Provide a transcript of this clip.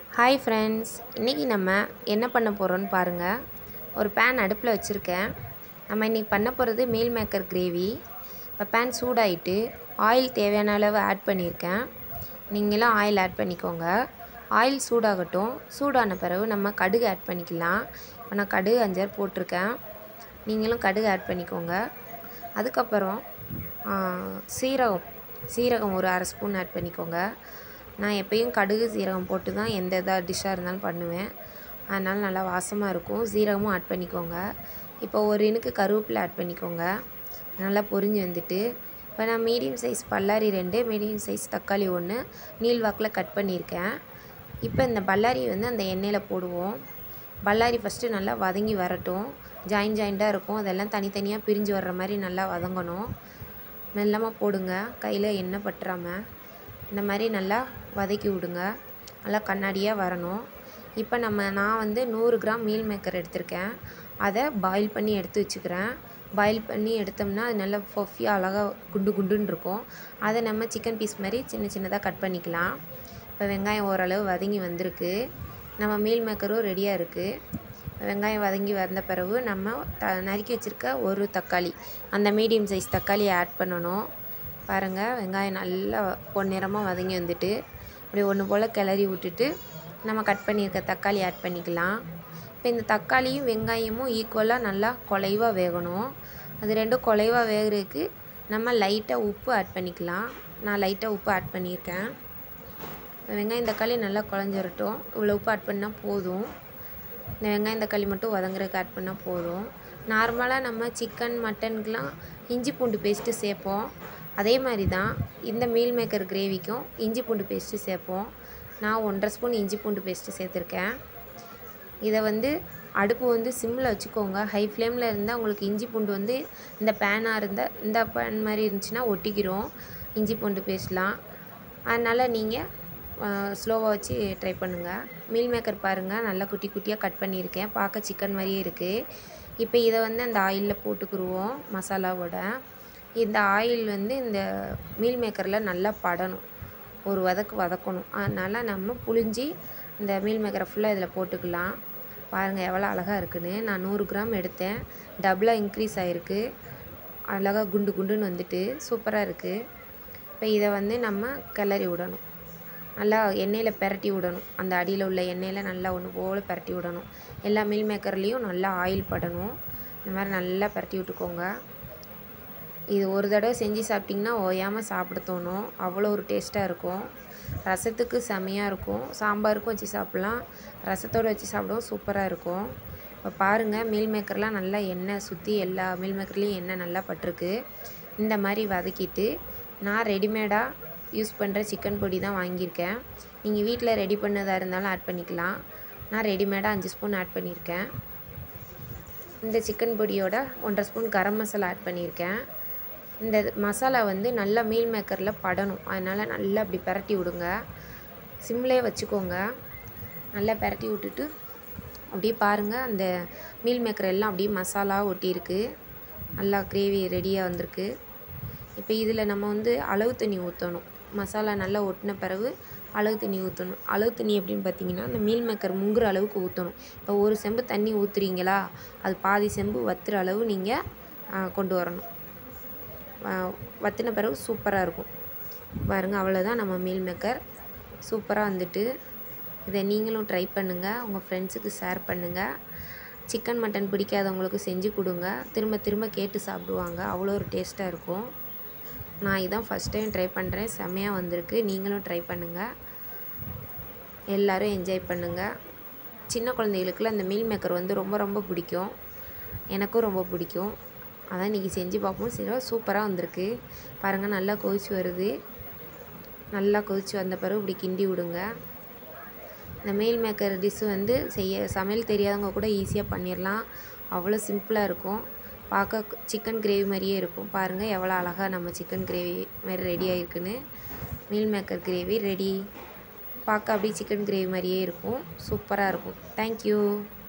hi friends இன்றைக்கி நம்ம என்ன பண்ண போகிறோன்னு பாருங்கள் ஒரு பேன் அடுப்பில் வச்சுருக்கேன் நம்ம இன்றைக்கி பண்ண போகிறது மீல் மேக்கர் கிரேவி இப்போ பேன் சூடாயிட்டு ஆயில் தேவையான அளவு ஆட் பண்ணியிருக்கேன் நீங்களும் ஆயில் ஆட் பண்ணிக்கோங்க ஆயில் சூடாகட்டும் சூடான பிறகு நம்ம கடுகு ஆட் பண்ணிக்கலாம் இப்போ நான் கடுகு அஞ்சாறு போட்டிருக்கேன் நீங்களும் கடுகு ஆட் பண்ணிக்கோங்க அதுக்கப்புறம் ஆ, சீரகம் சீரகம் ஒரு அரை ஸ்பூன் ஆட் பண்ணிக்கோங்க நான் எப்பயும் கடுகு சீரகம் போட்டு தான் எந்த இதாக டிஷ்ஷாக இருந்தாலும் பண்ணுவேன் அதனால் நல்லா வாசமாக இருக்கும் சீரகமும் ஆட் பண்ணிக்கோங்க இப்போ ஒரு இனுக்கு கருவேப்பிலை ஆட் பண்ணிக்கோங்க நல்லா பொரிஞ்சு வந்துட்டு இப்போ நான் மீடியம் சைஸ் பல்லாரி ரெண்டு மீடியம் சைஸ் தக்காளி ஒன்று நீள்வாக்கில் கட் பண்ணியிருக்கேன் இப்போ இந்த பல்லாரி வந்து அந்த எண்ணெயில் போடுவோம் பல்லாரி ஃபஸ்ட்டு நல்லா வதங்கி வரட்டும் ஜாயின் ஜாயிண்ட்டாக இருக்கும் அதெல்லாம் தனித்தனியாக பிரிஞ்சு வர்ற மாதிரி நல்லா வதங்கணும் மெல்லமாக போடுங்க கையில் எண்ணெய் பற்றாமல் இந்த மாதிரி நல்லா வதக்கி விடுங்க நல்லா கண்ணாடியாக வரணும் இப்போ நம்ம நான் வந்து நூறு கிராம் மீல் மேக்கர் எடுத்திருக்கேன் அதை பாயில் பண்ணி எடுத்து வச்சுக்கிறேன் பாயில் பண்ணி எடுத்தோம்னா அது நல்லா ஃபஃபியாக அழகாக குண்டு குண்டுன்னு இருக்கும் அதை நம்ம சிக்கன் பீஸ் மாதிரி சின்ன சின்னதாக கட் பண்ணிக்கலாம் இப்போ வெங்காயம் ஓரளவு வதங்கி வந்திருக்கு நம்ம மீல் மேக்கரும் ரெடியாக இருக்குது வெங்காயம் வதங்கி வந்த பிறகு நம்ம த நறுக்கி வச்சுருக்க ஒரு தக்காளி அந்த மீடியம் சைஸ் தக்காளியை ஆட் பண்ணணும் பாருங்கள் வெங்காயம் நல்லா பொன்னிறமாக வதங்கி வந்துட்டு அப்படி ஒன்று போல் கிளறி விட்டுட்டு நம்ம கட் பண்ணியிருக்க தக்காளி ஆட் பண்ணிக்கலாம் இப்போ இந்த தக்காளியும் வெங்காயமும் ஈக்குவலாக நல்லா குலைவாக வேகணும் அது ரெண்டும் குலைவாக வேகிறதுக்கு நம்ம லைட்டாக உப்பு ஆட் பண்ணிக்கலாம் நான் லைட்டாக உப்பு ஆட் பண்ணியிருக்கேன் வெங்காயம் தக்காளி நல்லா குழஞ்சிரட்டும் இவ்வளோ உப்பு ஆட் பண்ணால் போதும் இந்த வெங்காயம் தக்காளி மட்டும் வதங்குறதுக்கு ஆட் பண்ணால் போதும் நார்மலாக நம்ம சிக்கன் மட்டனுக்கெலாம் இஞ்சி பூண்டு பேஸ்ட்டு சேர்ப்போம் அதே மாதிரி தான் இந்த மீல் மேக்கர் கிரேவிக்கும் இஞ்சி பூண்டு பேஸ்ட்டு சேர்ப்போம் நான் ஒன்றரை ஸ்பூன் இஞ்சி பூண்டு பேஸ்ட்டு சேர்த்துருக்கேன் இதை வந்து அடுப்பு வந்து சிம்மில் வச்சுக்கோங்க ஹை ஃப்ளேமில் இருந்தால் உங்களுக்கு இஞ்சி பூண்டு வந்து இந்த பேனாக இருந்தால் இந்த பேன் மாதிரி இருந்துச்சுன்னா ஒட்டிக்கிறோம் இஞ்சி பூண்டு பேஸ்ட்லாம் அதனால் நீங்கள் ஸ்லோவாக வச்சு ட்ரை பண்ணுங்கள் மீல் மேக்கர் பாருங்கள் நல்லா குட்டி குட்டியாக கட் பண்ணியிருக்கேன் பார்க்க சிக்கன் மாதிரியே இருக்குது இப்போ இதை வந்து அந்த ஆயிலில் போட்டுக்குருவோம் மசாலாவோட இந்த ஆயில் வந்து இந்த மீல் மேக்கரில் நல்லா படணும் ஒரு வதக்கு வதக்கணும் அதனால் நம்ம புழிஞ்சி இந்த மீல் மேக்கரை ஃபுல்லாக இதில் போட்டுக்கலாம் பாருங்கள் எவ்வளோ அழகாக இருக்குன்னு நான் நூறு கிராம் எடுத்தேன் டபுளாக இன்க்ரீஸ் ஆகிருக்கு அழகாக குண்டு குண்டுன்னு வந்துட்டு சூப்பராக இருக்குது இப்போ இதை வந்து நம்ம கிளறி விடணும் நல்லா எண்ணெயில் பிரட்டி விடணும் அந்த அடியில் உள்ள எண்ணெயில் நல்லா ஒன்று போல் பிரட்டி விடணும் எல்லா மீல் மேக்கர்லேயும் நல்லா ஆயில் படணும் இந்த மாதிரி நல்லா பிரட்டி விட்டுக்கோங்க இது ஒரு தடவை செஞ்சு சாப்பிட்டிங்கன்னா ஓயாமல் சாப்பிட தோணும் அவ்வளோ ஒரு டேஸ்ட்டாக இருக்கும் ரசத்துக்கு செமையாக இருக்கும் சாம்பாருக்கும் வச்சு சாப்பிட்லாம் ரசத்தோடு வச்சு சாப்பிடவும் சூப்பராக இருக்கும் இப்போ பாருங்கள் மீல் மேக்கர்லாம் நல்லா எண்ணெய் சுற்றி எல்லா மீல் மேக்கர்லேயும் எண்ணெய் நல்லா பட்டிருக்கு இந்த மாதிரி வதக்கிட்டு நான் ரெடிமேடாக யூஸ் பண்ணுற சிக்கன் பொடி தான் வாங்கியிருக்கேன் நீங்கள் வீட்டில் ரெடி பண்ணதாக இருந்தாலும் ஆட் பண்ணிக்கலாம் நான் ரெடிமேடாக அஞ்சு ஸ்பூன் ஆட் பண்ணியிருக்கேன் இந்த சிக்கன் பொடியோட ஒன்றரை ஸ்பூன் கரம் மசாலா ஆட் பண்ணியிருக்கேன் இந்த மசாலா வந்து நல்லா மீல் மேக்கரில் படணும் அதனால் நல்லா அப்படி பிரட்டி விடுங்க சிம்லேயே வச்சுக்கோங்க நல்லா பிரட்டி விட்டுட்டு அப்படியே பாருங்கள் அந்த மீல் மேக்கர் எல்லாம் அப்படியே மசாலா ஒட்டியிருக்கு நல்லா கிரேவி ரெடியாக வந்திருக்கு இப்போ இதில் நம்ம வந்து அளவு தண்ணி ஊற்றணும் மசாலா நல்லா ஒட்டின பிறகு அளவு தண்ணி ஊற்றணும் அளவு தண்ணி எப்படின்னு பார்த்தீங்கன்னா அந்த மீல் மேக்கர் முங்குற அளவுக்கு ஊற்றணும் இப்போ ஒரு செம்பு தண்ணி ஊற்றுறீங்களா அது பாதி செம்பு வத்துற அளவு நீங்கள் கொண்டு வரணும் வ- வத்தின பிறகு சூப்பராக இருக்கும் பாருங்கள் அவ்வளோதான் நம்ம மீல் மேக்கர் சூப்பராக வந்துட்டு இதை நீங்களும் ட்ரை பண்ணுங்கள் உங்கள் ஃப்ரெண்ட்ஸுக்கு ஷேர் பண்ணுங்கள் சிக்கன் மட்டன் பிடிக்காதவங்களுக்கு செஞ்சு கொடுங்க திரும்ப திரும்ப கேட்டு சாப்பிடுவாங்க அவ்வளோ ஒரு டேஸ்ட்டாக இருக்கும் நான் இதான் ஃபஸ்ட் டைம் ட்ரை பண்ணுறேன் செமையாக வந்திருக்கு நீங்களும் ட்ரை பண்ணுங்கள் எல்லோரும் என்ஜாய் பண்ணுங்கள் சின்ன குழந்தைகளுக்குலாம் அந்த மீல் மேக்கர் வந்து ரொம்ப ரொம்ப பிடிக்கும் எனக்கும் ரொம்ப பிடிக்கும் அதான் இன்றைக்கி செஞ்சு பார்ப்போம் சரி சூப்பராக வந்திருக்கு பாருங்கள் நல்லா கொதிச்சு வருது நல்லா கொதிச்சு வந்த பிறகு இப்படி கிண்டி விடுங்க இந்த மீல் மேக்கர் டிஷ்ஷு வந்து செய்ய சமையல் தெரியாதவங்க கூட ஈஸியாக பண்ணிடலாம் அவ்வளோ சிம்பிளாக இருக்கும் பார்க்க சிக்கன் கிரேவி மாதிரியே இருக்கும் பாருங்கள் எவ்வளோ அழகாக நம்ம சிக்கன் கிரேவி மாதிரி ரெடி ஆகிருக்குன்னு மீல் மேக்கர் கிரேவி ரெடி பார்க்க அப்படியே சிக்கன் கிரேவி மாதிரியே இருக்கும் சூப்பராக இருக்கும் தேங்க்யூ